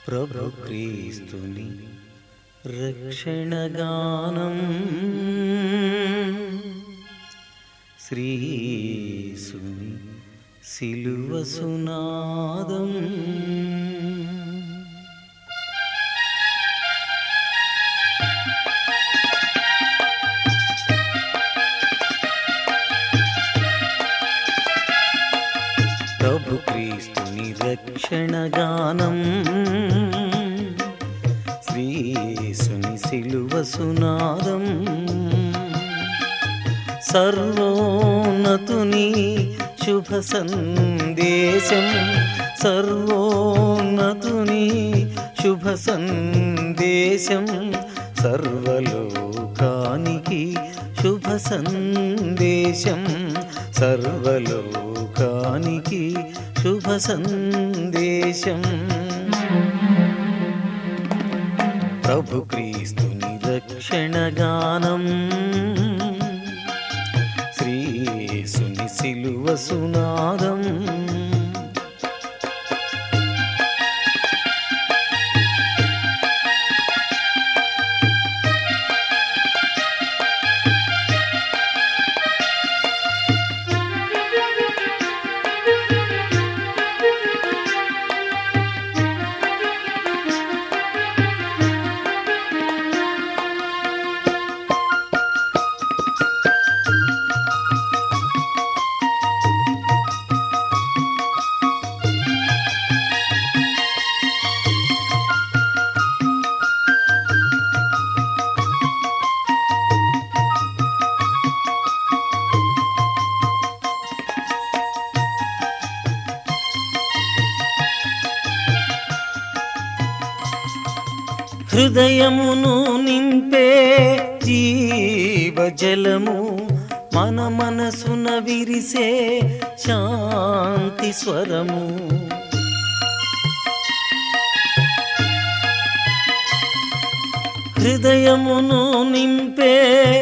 ప్రభు క్రీస్తుని రక్షణగానం శ్రీసుని సిలువ సునాదం ప్రభు క్రీస్తుని రక్షణగానం శ్రీసుని సిలువ సునాదం సర్వోన్నతుని శుభ సందేశం సర్వోన్నతుని శుభ సందేశం సర్వలోకానికి శుభ సందేశం సర్వలోకానికి శుభ సందేశం ప్రభు క్రీస్తుని రక్షణగానం శ్రీసుని సిలువ సునాదం హృదయమును నింపే జీవజలము మన మనసున విరిసే శాంతి స్వరము హృదయమును నింపే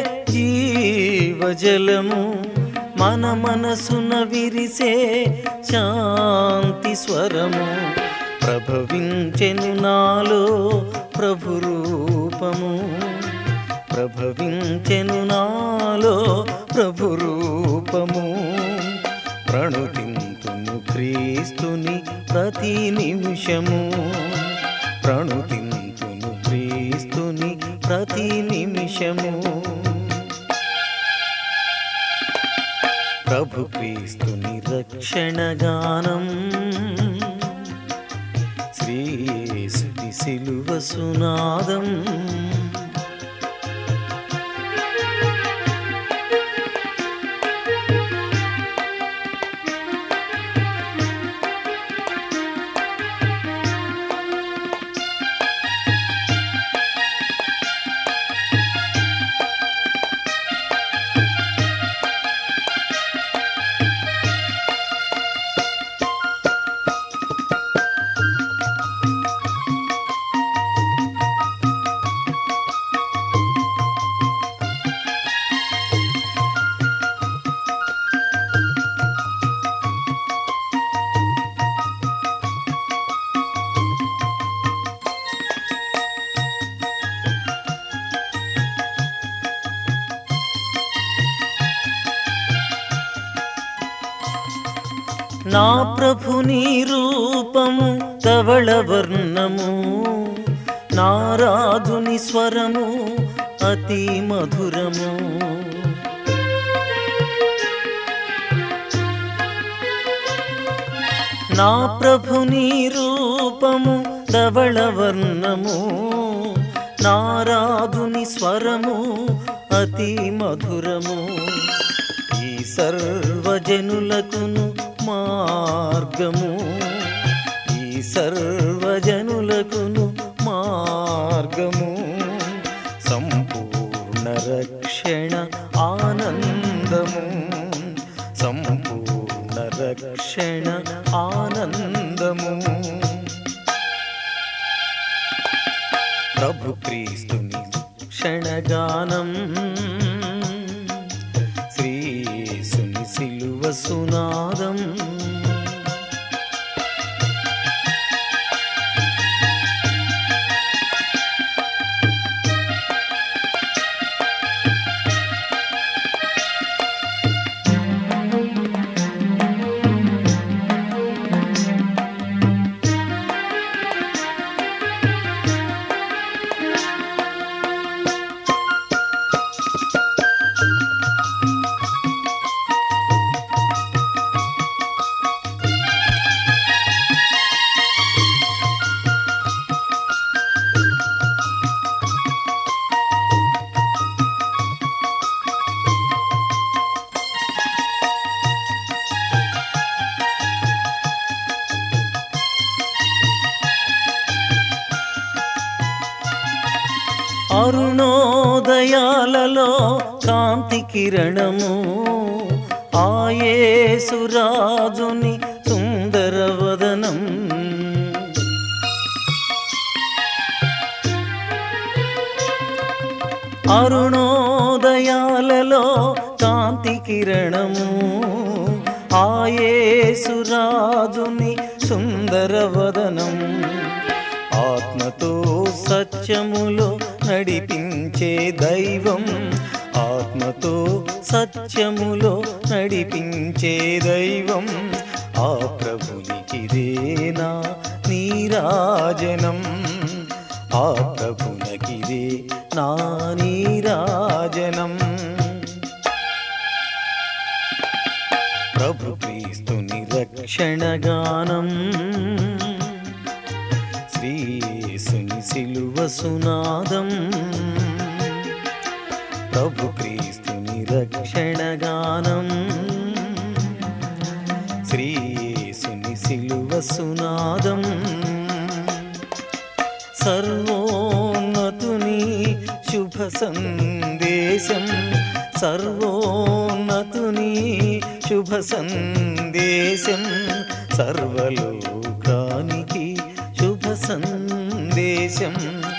జీవజలము మన మనసున విరిసే శాంతి స్వరము ప్రభవించెను నాలో ప్రభు రూపము ప్రభవించెను నాలో ప్రభు రూపము ప్రణుతింతును క్రీస్తుని ప్రతి నిమిషము ప్రణుతింతును క్రీస్తుని ప్రతి నిమిషము ప్రభు క్రీస్తుని రక్షణగానం శ్రీసుని సిలువ సునాదం నా ప్రభుని రూపము ధవళ వర్ణము నారాధుని స్వరము అతి మధురము నా ప్రభుని రూపము ధవళ వర్ణము నారాధుని స్వరము అతి మధురము ఈ సర్వజనులకును మార్గము ఈ సర్వజనులకును మార్గము సంపూర్ణ రక్షణ ఆనందము సంపూర్ణ రక్షణ ఆనందము ప్రభు క్రీస్తుని క్షణగానం శ్రీసుని సిలువ సునాదం అరుణోదయాలలో కాంతి కిరణము ఆయేసురాజుని సుందరవదనం అరుణోదయాలలో కాంతి కిరణము ఆయేసురాజుని సుందరవదనం ఆత్మతో సత్యములో నడిపించే దైవం ఆత్మతో సత్యములో నడిపించే దైవం ఆ ప్రభునికిదేనా నీరాజనం ఆ ప్రభునకిదే నా నీరాజనం ప్రభు క్రీస్తుని రక్షణగానం శ్రీసుని సిలువ సునాదం ప్రభు క్రీస్తుని రక్షణగానం శ్రీసుని సిలువ సునాదం సర్వోన్నతుని శుభ సందేశం సర్వోన్నతుని శుభ సందేశం సర్వలోకానికి శుభ సందేశం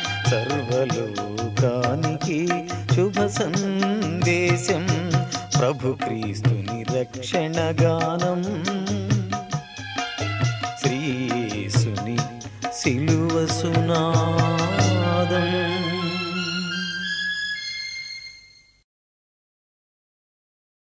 సర్వలోకానికి శుభ సందేశం ప్రభు క్రీస్తుని రక్షణ గానం శ్రీసుని సిలువ సునాదం